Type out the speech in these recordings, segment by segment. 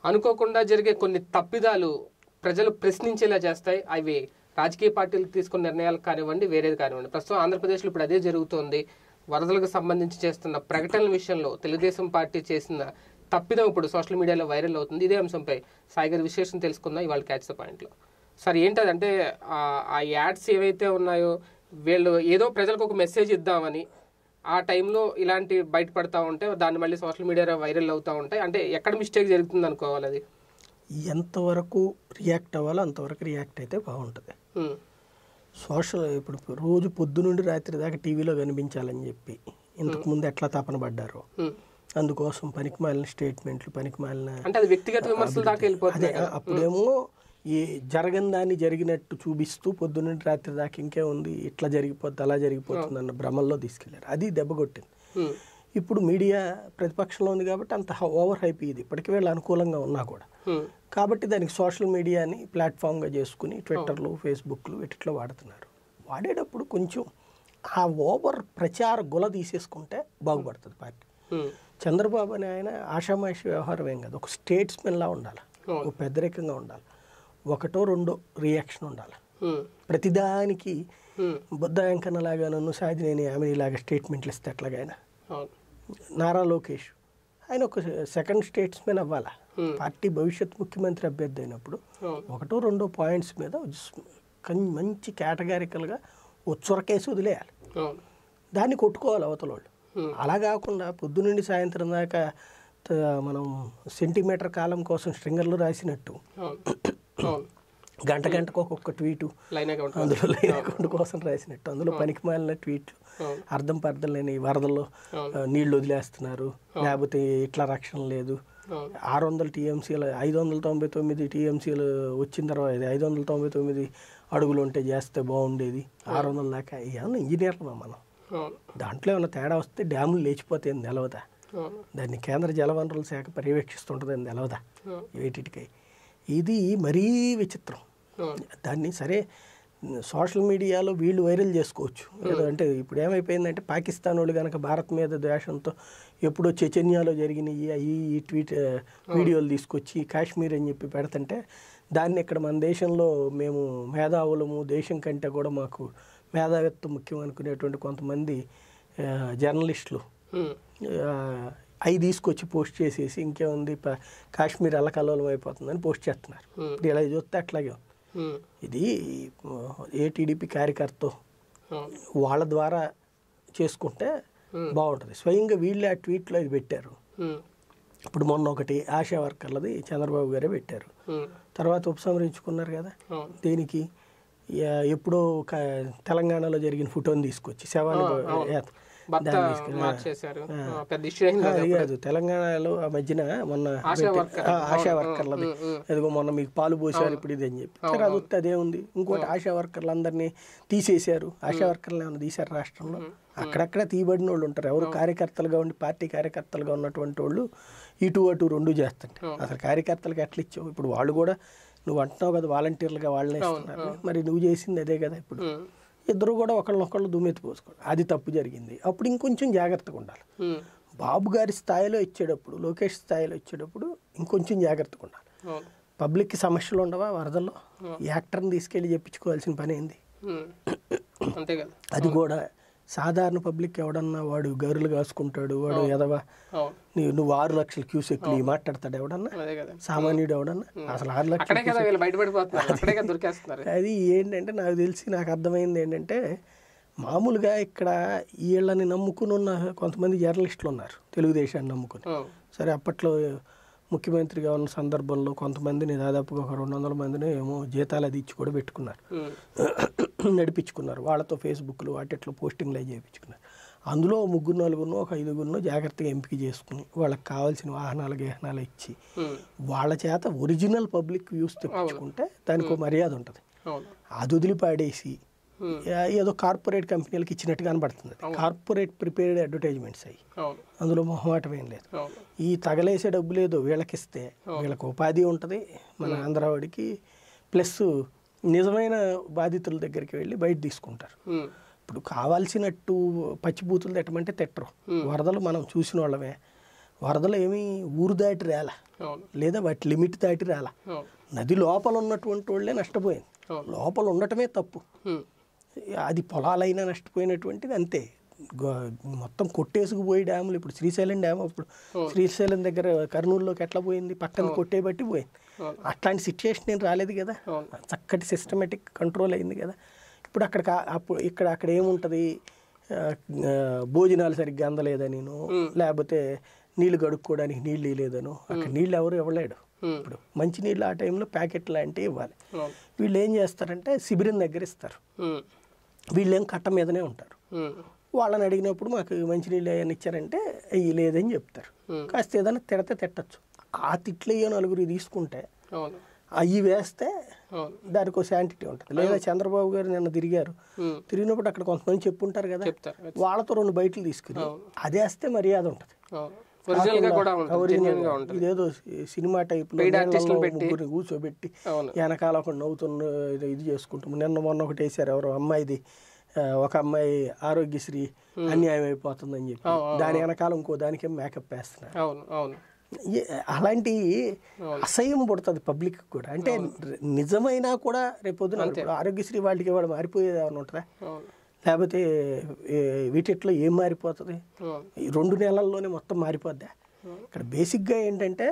అనుకోకుండా జరిగే కొన్ని తప్పిదాలు ప్రజలు ప్రశ్నించేలా చేస్తాయి అవి రాజకీయ పార్టీలు తీసుకున్న నిర్ణయాలు కానివ్వండి వేరేది కానివ్వండి ప్రస్తుతం ఆంధ్రప్రదేశ్లో ఇప్పుడు అదే జరుగుతోంది వరదలకు సంబంధించి చేస్తున్న ప్రకటనల విషయంలో తెలుగుదేశం పార్టీ చేసిన తప్పిదం ఇప్పుడు సోషల్ మీడియాలో వైరల్ అవుతుంది ఇదే అంశంపై సాయిగారి విశేషం తెలుసుకుందాం ఇవాళ క్యాచ్ ద పాయింట్లో సార్ ఏంటది అంటే ఆ- ఆ యాడ్స్ ఏవైతే ఉన్నాయో వీళ్ళు ఏదో ప్రజలకు ఒక మెసేజ్ ఇద్దామని ఆ టైంలో ఇలాంటి బయటపడతా ఉంటే దాన్ని మళ్ళీ సోషల్ మీడియాలో వైరల్ అవుతా ఉంటాయి అంటే ఎక్కడ మిస్టేక్ జరుగుతుంది అనుకోవాలి అది ఎంతవరకు రియాక్ట్ అవ్వాలో అంతవరకు రియాక్ట్ అయితే బాగుంటుంది ఉమ్, సోషల్ ఇప్పుడు రోజు పొద్దు నుండి రాత్రి దాకా టీవీలో కనిపించాలని చెప్పి ఇంతకుముందు ఎట్లా తపన పడ్డారో ఉమ్. అందుకోసం పనికి మాలిన స్టేట్మెంట్లు పనికి మాలిన అంటే అది వ్యక్తిగత విమర్శల దాకా అదే వెళ్ళిపోతుంది అప్పుడేమో ఈ జరగని దాన్ని జరిగినట్టు చూపిస్తూ పొద్దు నుండి రాత్రి దాకా ఇంకే ఉంది ఇట్లా జరిగిపోద్ది అలా జరిగిపోతుంది అన్న భ్రమల్లో తీసుకెళ్లారు అది దెబ్బ కొట్టింది ఉమ్, ఇప్పుడు మీడియా ప్రతిపక్షంలో ఉంది కాబట్టి అంత ఓవర్ హైప్ ఇది ఇప్పటికీ వీళ్ళు అనుకూలంగా ఉన్నా కూడా ఉమ్, కాబట్టి దానికి సోషల్ మీడియాని ప్లాట్ఫామ్గా చేసుకుని ట్విట్టర్లు ఫేస్బుక్లు వీటిట్లో వాడుతున్నారు వాడేటప్పుడు కొంచెం ఆ ఓవర్ ప్రచార గుల తీసేసుకుంటే బాగుపడుతుంది పార్టీ ఉమ్, చంద్రబాబు అని ఆయన ఆషామాషి వ్యవహారం ఏం కాదు ఒక స్టేట్స్మెన్లా ఉండాలి అవును. ఒక పెద్దరికంగా ఉండాలి ఒకటో రెండో రియాక్షన్ ఉండాలి ఉమ్, ప్రతిదానికి ఉమ్, బుద్ధ వెంకన్నలాగా నన్ను సాధినేని ఆమె ఇలాగా స్టేట్మెంట్లు ఇస్తే ఎట్లాగైనా అవును నారా లోకేష్ ఆయన ఒక సెకండ్ స్టేట్స్మెన్ అవ్వాలా Hmm. పార్టీ భవిష్యత్ ముఖ్యమంత్రి అభ్యర్థి అయినప్పుడు అవును ఒకటో రెండో పాయింట్స్ మీద కన్- మంచి కేటగారికల్గా ఉచ్చురకేసి వదిలేయాలి అవును దాన్ని కొట్టుకోవాలి అవతల వాళ్ళు Hmm. అలా కాకుండా పొద్దు నుండి సాయంత్రం దాకా త- మనం సెంటీమీటర్ కాలం కోసం స్ట్రింగర్లు రాసినట్టు అవును అవును గంట గంటకు ఒక్కొక్క ట్వీటు లైన్ అకౌంట్ అందులో లైన్ అకౌంట్ కోసం రాసినట్టు అందులో పనికి మాలిన ట్వీట్లు అవును అర్థం పర్థం లేని వరదల్లో అవును. ఆ, నీళ్లు వదిలేస్తున్నారు లేకపోతే ఇట్లా రక్షణ లేదు అవును ఆరు వందల టీఎంసీలు ఐదు వందల తొంభై తొమ్మిది టీఎంసీలు వచ్చిన తర్వాత ఇది ఐదు వందల తొంభై తొమ్మిది అడుగులు ఉంటే చేస్తే బాగుండేది ఆరు వందల దాకా ఏమన్నా ఇంజనీర్లు మనం అవును దాంట్లో ఏమైనా తేడా వస్తే డ్యాములు లేచిపోతే ఏం తెలవదా అవును దాన్ని కేంద్ర జలవనరుల శాఖ పర్యవేక్షిస్తుంటుంది అని తెలవదా అవును వీటికై ఇది మరీ విచిత్రం అవును దాన్ని సరే సోషల్ మీడియాలో వీళ్ళు వైరల్ చేసుకోవచ్చు ఏదో అంటే ఇప్పుడు ఏమైపోయిందంటే పాకిస్తాన్ వాళ్ళు కనుక భారత్ మీద ద్వేషంతో ఎప్పుడో చెచెన్యాలో జరిగినాయి ఈ ఈ ట్వీట్ ఆ, వీడియోలు తీసుకొచ్చి కాశ్మీర్ అని చెప్పి పెడుతుంటే దాన్ని ఇక్కడ మన దేశంలో మేము మేధావులము దేశం కంటే కూడా మాకు మేధావిత్వం ముఖ్యం అనుకునేటువంటి కొంతమంది ఆ, జర్నలిస్టులు ఉమ్, ఆ, అవి తీసుకొచ్చి పోస్ట్ చేసేసి ఇంకేముంది ప- కాశ్మీర్ అల్లకల్లోలం అయిపోతుందని పోస్ట్ చేస్తున్నారు Hmm. ఇప్పుడు ఇలా చూస్తే అట్లాగే ఉంది. ఉమ్, ఇది ఏ టీడీపీ కార్యకర్త అవును వాళ్ళ ద్వారా చేసుకుంటే Hmm. బాగుంటుంది స్వయంగా వీళ్ళే ఆ ట్వీట్లో ఇది పెట్టారు ఉమ్, ఇప్పుడు మొన్న ఒకటి ఆశా వర్కర్లది చంద్రబాబు గారే పెట్టారు ఉమ్, తర్వాత ఉపసంహరించుకున్నారు కదా అవును దేనికి యా- ఎప్పుడో క- తెలంగాణలో జరిగిన ఫోటోని తీసుకొచ్చి శవాన్ని ఏత- భర్త దాన్ని తీసుకెళ్ళి- మార్చేశారు ఆ, పెద్ద ఇష్యూ అయింది ఆ, కదా అది కాదు తెలంగాణలో ఆ మధ్యన మొన్న ఆశా పెట్టి- వర్కర్. ఆ, ఆశా వర్కర్లది ఉమ్, ఉమ్. అదిగో మొన్న మీకు పాలు పోసారు ఇప్పుడు ఇది అని చెప్పి సరే అది వస్తే అదే ఉంది ఇంకోటి ఆశా వర్కర్లు అందరినీ తీసేశారు ఆశా వర్కర్లు ఏమైనా తీశారు రాష్ట్రంలో అక్కడక్కడ తీయబడిన వాళ్ళు ఉంటారు ఎవరు కార్యకర్తలుగా ఉండి పార్టీ కార్యకర్తలుగా ఉన్నటువంటి వాళ్ళు ఇటు అటు రెండు చేస్తుంటారు అసలు కార్యకర్తలకు ఎట్లా ఇచ్చావు ఇప్పుడు వాళ్ళు కూడా నువ్వు అంటున్నావు కదా వాలంటీర్లుగా వాళ్ళనే ఇస్తున్నారు మరి నువ్వు చేసింది అదే కదా ఇప్పుడు ఉమ్, ఇద్దరు కూడా ఒకళ్ళనొకళ్ళు దుమ్మెత్తి పోసుకోవడం అది తప్పు జరిగింది అప్పుడు ఇంకొంచెం జాగ్రత్తగా ఉండాలి ఉమ్, బాబు గారి స్థాయిలో ఇచ్చేటప్పుడు లోకేష్ స్థాయిలో ఇచ్చేటప్పుడు ఇంకొంచెం జాగ్రత్తగా ఉండాలి అవును పబ్లిక్కి సమస్యలు ఉండవా వరదల్లో యాక్టర్ని తీసుకెళ్ళి చెప్పించుకోవాల్సిన పని ఏంది ఉమ్, అంతే కదా అది కూడా సాధారణ పబ్లిక్ ఎవడన్నా వాడు గరులు కాసుకుంటాడు వాడు ఎదవా అవును నీ- నువ్వు ఆరు లక్షల క్యూసెక్లు ఈ మాట్లాడతాడు ఎవడన్నా అదే కదా సామాన్యుడు ఎవడన్నా అసలు ఆరు లక్షలు అక్కడే కదా వీళ్ళు బయటపడిపోతున్నారు అక్కడే కదా దొరికేస్తున్నారు అది ఏంటంటే నాకు తెలిసి నాకు అర్థమైంది ఏంటంటే మామూలుగా ఇక్కడ వీళ్ళని నమ్ముకుని ఉన్న కొంతమంది జర్నలిస్టులు ఉన్నారు తెలుగుదేశాన్ని నమ్ముకుని అవును సరే అప్పట్లో ముఖ్యమంత్రిగా ఉన్న సందర్భంలో కొంతమందిని దాదాపుగా ఒక రెండు వందల మందిని ఏమో జీతాలు అది ఇచ్చి కూడా పెట్టుకున్నారు ఉమ్, నడిపించుకున్నారు వాళ్ళతో ఫేస్బుక్లు వాటిట్లో పోస్టింగ్లు అవి చేయించుకున్నారు అందులో ఓ ముగ్గురు నలుగురినో ఒక ఐదుగురినో జాగ్రత్తగా ఎంపిక చేసుకుని వాళ్ళకి కావాల్సిన వాహనాలు గేహనాలు ఇచ్చి ఉమ్, వాళ్ళ చేత ఒరిజినల్ పబ్లిక్ వ్యూస్ తెప్పించుకుంటే దానికి ఒక మర్యాద ఉంటుంది అవును అది వదిలిపాడేసి ఉమ్, ఏ- ఏదో కార్పొరేట్ కంపెనీలకు ఇచ్చినట్టు కనబడుతుంది కార్పొరేట్ ప్రిపేర్డ్ అడ్వర్టైజ్మెంట్స్ అయ్యి అవును అందులో మొహమాటం ఏం లేదు అవును ఈ తగలేసే డబ్బులు ఏదో వీళ్ళకిస్తే వీళ్ళకి ఉపాధి ఉంటుంది మన ఆంధ్రావాడికి ప్లస్ నిజమైన బాధితుల దగ్గరికి వెళ్ళి బయట తీసుకుంటారు ఉమ్, ఇప్పుడు కావాల్సినట్టు పచ్చిబూతులు తిట్టమంటే తిట్టరు వరదలు మనం చూసిన వాళ్ళమే వరదలు ఏమీ ఊరు దాటి రాల అవును లేదా వాటి లిమిట్ దాటి రాల అవును నది లోపల ఉన్నటువంటి వాళ్ళే నష్టపోయింది అవును. లోపల ఉండటమే తప్పు ఉమ్, అది పొలాలైనా నష్టపోయినటువంటిది అంతే గో- మొత్తం కొట్టేసుకుపోయి డ్యాములు ఇప్పుడు శ్రీశైలం డ్యామ్ అప్పుడు శ్రీశైలం దగ్గర కర్నూలులోకి ఎట్లా పోయింది పక్కన కొట్టే బట్టి పోయింది అవును. అట్లాంటి సిచ్యుయేషన్ ఏం రాలేదు కదా అవును. చక్కటి సిస్టమేటిక్ కంట్రోల్ అయింది కదా ఇప్పుడు అక్కడ కా- అప్పుడు ఇక్కడ అక్కడ ఏముంటుంది ఆ, ఆ, భోజనాలు సరిగ్గా అందలేదని లేకపోతే నీళ్లు కడుక్కోవడానికి నీళ్ళు లేదను అక్కడ నీళ్ళు ఎవరు ఇవ్వలేడు ఉమ్, ఇప్పుడు మంచి నీళ్ళు ఆ టైంలో ప్యాకెట్ లాంటివి ఇవ్వాలి అవును వీళ్ళు ఏం చేస్తారంటే శిబిరం దగ్గర ఇస్తారు ఉమ్, వీళ్ళేం కట్ట మీదనే ఉంటారు ఉమ్, వాళ్ళని అడిగినప్పుడు మాకు మంచినీళ్ళు ఏమైనా ఇచ్చారంటే అవి లేదని చెప్తారు Hmm. కాస్త ఏదైనా తిడితే తిట్టచ్చు ఆ తిట్లయ్యో నలుగురు తీసుకుంటే అవును అవి వేస్తే అవును దానికి ఒక శాంటిటీ ఉంటుంది లేదా చంద్రబాబు గారు నిన్న తిరిగారు ఉమ్, తిరిగినప్పుడు అక్కడ కొంతమంది చెప్పుంటారు కదా చెప్తారు వాళ్ళతో రెండు బయటలు తీసుకుని అదేస్తే మర్యాద ఉంటుంది అవును ఒరిజినల్ గా కూడా ఉంటుంది Original జెన్యున్ గా గా. ఉంటుంది ఇదేదో సి- సినిమా టైప్ లో Paid నీళ్ళలో artistలను పెట్టి. ముగ్గురిని కూర్చోబెట్టి అవును వెనకాల ఒక నవ్వుతున్న ఇది- ఇది చేసుకుంటాం నిన్న మొన్న ఒకటి వేసారు ఎవరో అమ్మాయిది ఆ, ఒక అమ్మాయి ఆరోగ్యశ్రీ అన్యాయం అయిపోతుందని చెప్పి దాని వెనకాల ఇంకో దానికి మేకప్ వేస్తున్నారు అవును అవును ఏ- అలాంటి అసహ్యం పుడుతుంది పబ్లిక్ కూడా అంటే నిజమైనా కూడా రేపు పొద్దున ఇప్పుడు ఆరోగ్యశ్రీ వాళ్ళకి వాడు మారిపోయేది ఏమైనా ఉంటుందా అవును లేకపోతే ఏ, వీటిట్లో ఏం మారిపోతుంది అవును ఈ రెండు నెలల్లోనే మొత్తం మారిపోద్దా ఇక్కడ బేసిక్గా ఏంటంటే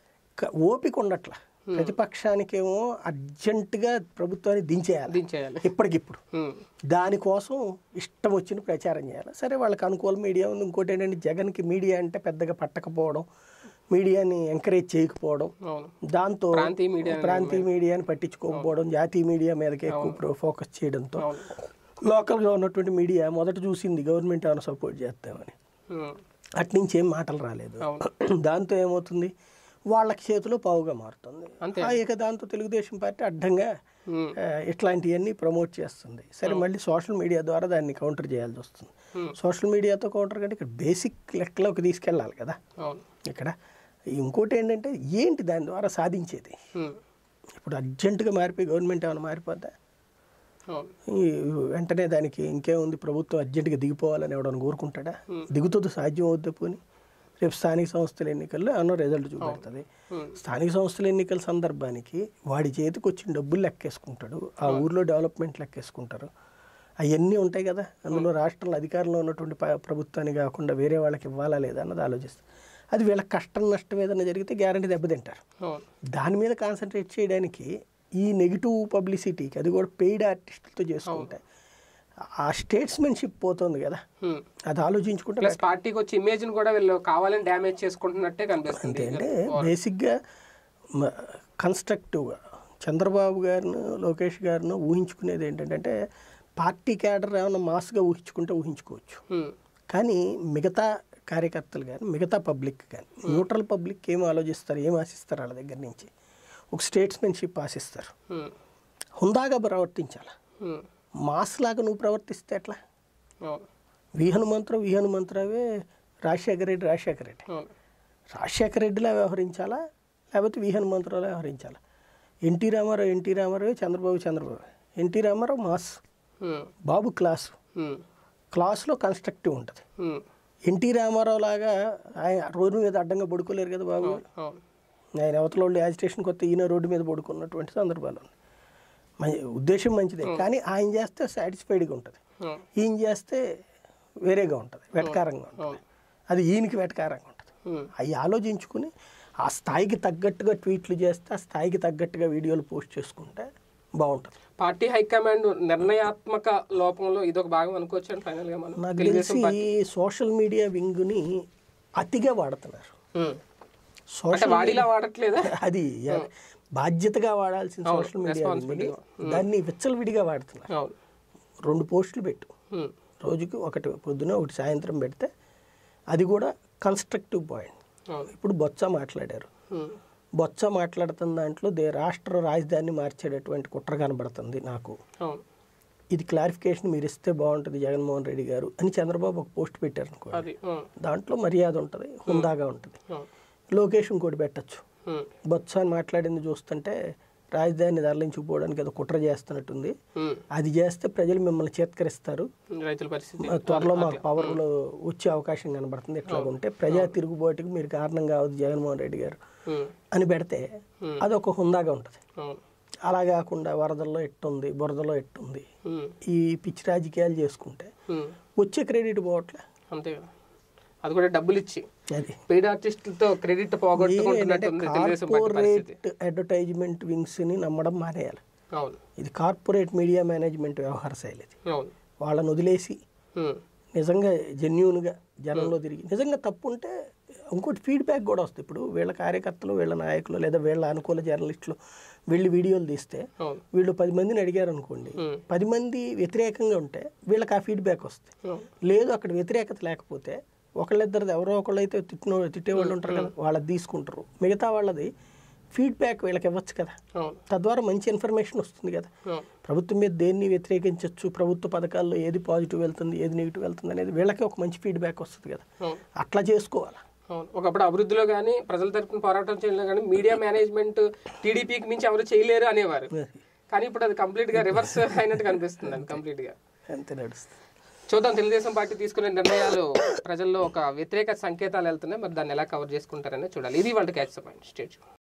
క- ఓపిక ఉండట్ల ప్రతిపక్షానికేమో అర్జెంటుగా ప్రభుత్వాన్ని దించేయాలి దించేయాలి ఇప్పటికిప్పుడు ఉమ్, దానికోసం ఇష్టం వచ్చిన ప్రచారం చేయాలి సరే వాళ్ళకి అనుకూల మీడియా ఉంది ఇంకోటి ఏంటంటే జగన్కి మీడియా అంటే పెద్దగా పట్టకపోవడం మీడియాని ఎంకరేజ్ చేయకపోవడం అవును దాంతో ప్రాంతీయ మీడియా ప్రాంతీయ మీడియాని పట్టించుకోకపోవడం జాతీయ మీడియా మీదకి ఎక్కువ ప్రో- ఫోకస్ చేయడంతో అవును లోకల్గా ఉన్నటువంటి మీడియా మొదట చూసింది గవర్నమెంట్ ఏమైనా సపోర్ట్ చేస్తామని ఉమ్, అట్నుంచి ఏం మాటలు రాలేదు అవును దాంతో ఏమవుతుంది వాళ్ళకి చేతిలో పావుగా మారుతుంది అంతే. ఆ ఇక దాంతో తెలుగుదేశం పార్టీ అడ్డంగా ఉమ్, ఆ, ఇట్లాంటివన్నీ ప్రమోట్ చేస్తుంది సరే మళ్ళీ సోషల్ మీడియా ద్వారా దాన్ని కౌంటర్ చేయాల్సి వస్తుంది Hmm. సోషల్ మీడియాతో కౌంటర్ కంటే ఇక్కడ బేసిక్ లెక్కలోకి తీసుకెళ్ళాలి కదా అవును ఇక్కడ ఇంకోటి ఏంటంటే ఏంటి దాని ద్వారా సాధించేది ఉమ్, ఇప్పుడు అర్జెంటుగా మారిపోయి గవర్నమెంట్ ఏమైనా మారిపోద్దా అవును ఈ వెంటనే దానికి ఇంకేముంది ప్రభుత్వం అర్జెంటుగా దిగిపోవాలని ఎవడని కోరుకుంటాడా దిగుతుంది సాధ్యం అవుద్ది పోని రేపు స్థానిక సంస్థల ఎన్నికల్లో ఏమన్నా రిజల్ట్ చూపెడుతుంది ఉమ్, స్థానిక సంస్థల ఎన్నికల సందర్భానికి వాడి చేతికి వచ్చిన డబ్బులు లెక్కేసుకుంటాడు ఆ ఊర్లో డెవలప్మెంట్ లెక్కేసుకుంటారు అవన్నీ ఉంటాయి కదా అందులో రాష్ట్రంలో అధికారంలో ఉన్నటువంటి ప- ప్రభుత్వాన్ని కాకుండా వేరే వాళ్ళకి ఇవ్వాలా లేదా అన్నది ఆలోచిస్తారు అది వీళ్ళ కష్టం నష్టం ఏదైనా జరిగితే గ్యారంటీ దెబ్బతింటారు అవును దాని మీద కాన్సన్ట్రేట్ చేయడానికి ఈ నెగిటివ్ పబ్లిసిటీకి అది కూడా పెయిడ్ ఆర్టిస్టులతో చేసుకుంటే ఆ స్టేట్స్మెన్షిప్ పోతుంది కదా ఉమ్. అది ఆలోచించుకుంటే ప్లస్ పార్టీకి వచ్చి ఇమేజ్ ని కూడా వీళ్ళు కావాలని డ్యామేజ్ చేసుకుంటున్నట్టే కనిపిస్తుంది అంటే బేసిక్గా కన్స్ట్రక్టివ్గా చంద్రబాబు గారిను లోకేష్ గారిను ఊహించుకునేది ఏంటంటే పార్టీ క్యాడర్ ఏమైనా మాస్గా ఊహించుకుంటే ఊహించుకోవచ్చు ఉమ్, కానీ మిగతా కార్యకర్తలు కానీ మిగతా పబ్లిక్ కానీ న్యూట్రల్ పబ్లిక్ ఏం ఆలోచిస్తారు ఏం ఆశిస్తారు వాళ్ళ దగ్గర నుంచి ఒక స్టేట్స్మెన్షిప్ ఆశిస్తారు ఉమ్, హుందాగా ప్రవర్తించాలి ఉమ్, మాస్ లాగా నువ్వు ప్రవర్తిస్తే ఎట్లా అవును వి హనుమంతరావు వి హనుమంతరావే రాజశేఖర రెడ్డి రాజశేఖర రెడ్డి అవును రాజశేఖర రెడ్డిలా వ్యవహరించాలా లేకపోతే వి హనుమంతరావులా వ్యవహరించాలా NT Rama Rao NT Rama Rao Chandrababu Chandrababu NT Rama Rao mass um, Babu class um, క్లాస్లో కన్స్ట్రక్టివ్ ఉంటుంది ఉమ్, ఎన్టీ రామారావు లాగా ఆయన రోడ్డు మీద అడ్డంగా పడుకోలేరు కదా బాబు అవును అవును ఆయన అవతల వాళ్ళు యాజిటేషన్ కొత్త ఈయన రోడ్డు మీద పడుకున్నటువంటి సందర్భాలు ఉన్నాయి మంచి ఉద్దేశం మంచిదే కానీ ఆయన చేస్తే సాటిస్ఫైడ్గా ఉంటుంది అవును ఈయన చేస్తే వేరేగా ఉంటుంది వెటకారంగా ఉంటుంది అవును అది ఈయనకి వెటకారంగా ఉంటుంది ఉమ్, అవి ఆలోచించుకుని ఆ స్థాయికి తగ్గట్టుగా ట్వీట్లు చేస్తే ఆ స్థాయికి తగ్గట్టుగా వీడియోలు పోస్ట్ చేసుకుంటే బాగుంటుంది పార్టీ హైకమాండ్ నిర్ణయాత్మక లోపంలో ఇదొక భాగం అనుకోవచ్చు అండి ఫైనల్ గా మనం నాకు తెలుగుదేశం తెలిసి సోషల్ మీడియా వింగ్ని అతిగా వాడుతున్నారు ఉమ్. అంటే సోషల్ వాడిలా వాడట్లేదా అది యా- బాధ్యతగా వాడాల్సిన సోషల్ మీడియా వింగ్ని దాన్ని విచ్చలవిడిగా వాడుతున్నారు అవును రెండు పోస్టులు పెట్టు ఉమ్, రోజుకి ఒకటి పొద్దున ఒకటి సాయంత్రం పెడితే అది కూడా కన్స్ట్రక్టివ్ పాయింట్ అవును ఇప్పుడు బొత్స మాట్లాడారు ఉమ్, బొత్స మాట్లాడుతున్న దాంట్లో దే రాష్ట్ర రాజధానిని మార్చేటటువంటి కుట్ర కనబడుతుంది నాకు అవును ఇది క్లారిఫికేషన్ మీరు ఇస్తే బాగుంటుంది జగన్మోహన్ రెడ్డి గారు అని చంద్రబాబు ఒక పోస్ట్ పెట్టారు అనుకో అది ఉమ్, దాంట్లో మర్యాద ఉంటుంది హుందాగా ఉంటుంది అవును లోకేష్ ఇంకోటి పెట్టచ్చు ఉమ్, బొత్స అని మాట్లాడింది చూస్తుంటే రాజధాని తరలించుకుపోవడానికి ఏదో కుట్ర చేస్తున్నట్టుంది ఉమ్. అది చేస్తే ప్రజలు మిమ్మల్ని చేత్కరిస్తారు రైతుల పరిస్థితి త్వరలో మాకు పవర్లో వచ్చే అవకాశం కనబడుతుంది ఇట్లా ఉంటే ప్రజా తిరుగుబాటుకి మీరు కారణం కావద్దు జగన్మోహన్ రెడ్డి గారు ఉమ్. అని పెడితే అదొక హుందాగా ఉంటుంది అవును అలా కాకుండా వరదల్లో ఎట్టుంది బురదలో ఎట్టుంది ఉమ్. ఈ పిచ్చి రాజకీయాలు చేసుకుంటే ఉమ్. వచ్చే క్రెడిట్ పోవట్లే అంతే కదా అది కూడా డబ్బులు ఇచ్చి అది పెయిడ్ ఆర్టిస్టులతో క్రెడిట్ పోగొట్టుకుంటున్నట్టుంది తెలుగుదేశం పార్టీ పరిస్థితి కార్పొరేట్ అడ్వర్టైజ్మెంట్ వింగ్స్ ని నమ్మడం మానేయాలి అవును ఇది కార్పొరేట్ మీడియా మేనేజ్మెంట్ వ్యవహార శైలి ఇది అవును వాళ్ళని వదిలేసి ఉమ్. నిజంగా జెన్యున్గా జనంలో తిరిగి నిజంగా తప్పు ఉంటే ఇంకోటి ఫీడ్బ్యాక్ కూడా వస్తుంది ఇప్పుడు వీళ్ళ కార్యకర్తలు వీళ్ళ నాయకులు లేదా వీళ్ళ అనుకూల జర్నలిస్టులు వెళ్ళి వీడియోలు తీస్తే అవును వీళ్ళు పది మందిని అడిగారు అనుకోండి ఉమ్. పది మంది వ్యతిరేకంగా ఉంటే వీళ్ళకి ఆ ఫీడ్బ్యాక్ వస్తుంది అవును లేదు అక్కడ వ్యతిరేకత లేకపోతే ఒకళ్ళిద్దరిది ఎవరో ఒకళ్ళు అయితే తిట్టిన తిట్టేవాళ్ళు ఉంటారు కదా వాళ్ళది తీసుకుంటారు మిగతా వాళ్ళది ఫీడ్బ్యాక్ వీళ్ళకి ఇవ్వచ్చు కదా అవును తద్వారా మంచి ఇన్ఫర్మేషన్ వస్తుంది కదా అవును ప్రభుత్వం మీద దేన్ని వ్యతిరేకించవచ్చు ప్రభుత్వ పథకాల్లో ఏది పాజిటివ్ వెళ్తుంది ఏది నెగిటివ్ వెళ్తుంది అనేది వీళ్ళకి ఒక మంచి ఫీడ్బ్యాక్ వస్తుంది కదా అవును అట్లా చేసుకోవాలి అవును ఒకప్పుడు అభివృద్ధిలో కానీ ప్రజల తరపున పోరాటం చేయలేదు కానీ మీడియా మేనేజ్మెంట్ టీడీపీకి మించి ఎవరు చేయలేరు అనేవారు కానీ ఇప్పుడు అది కంప్లీట్ గా రివర్స్ అయినట్టు కనిపిస్తుంది అది కంప్లీట్ గా అంతే నడుస్తుంది చూద్దాం తెలుగుదేశం పార్టీ తీసుకునే నిర్ణయాలు ప్రజల్లో ఒక వ్యతిరేక సంకేతాలు వెళ్తున్నాయి మరి దాన్ని ఎలా కవర్ చేసుకుంటారనే చూడాలి ఇది వాళ్ళకి క్యాచ్ పాయింట్ స్టేజ్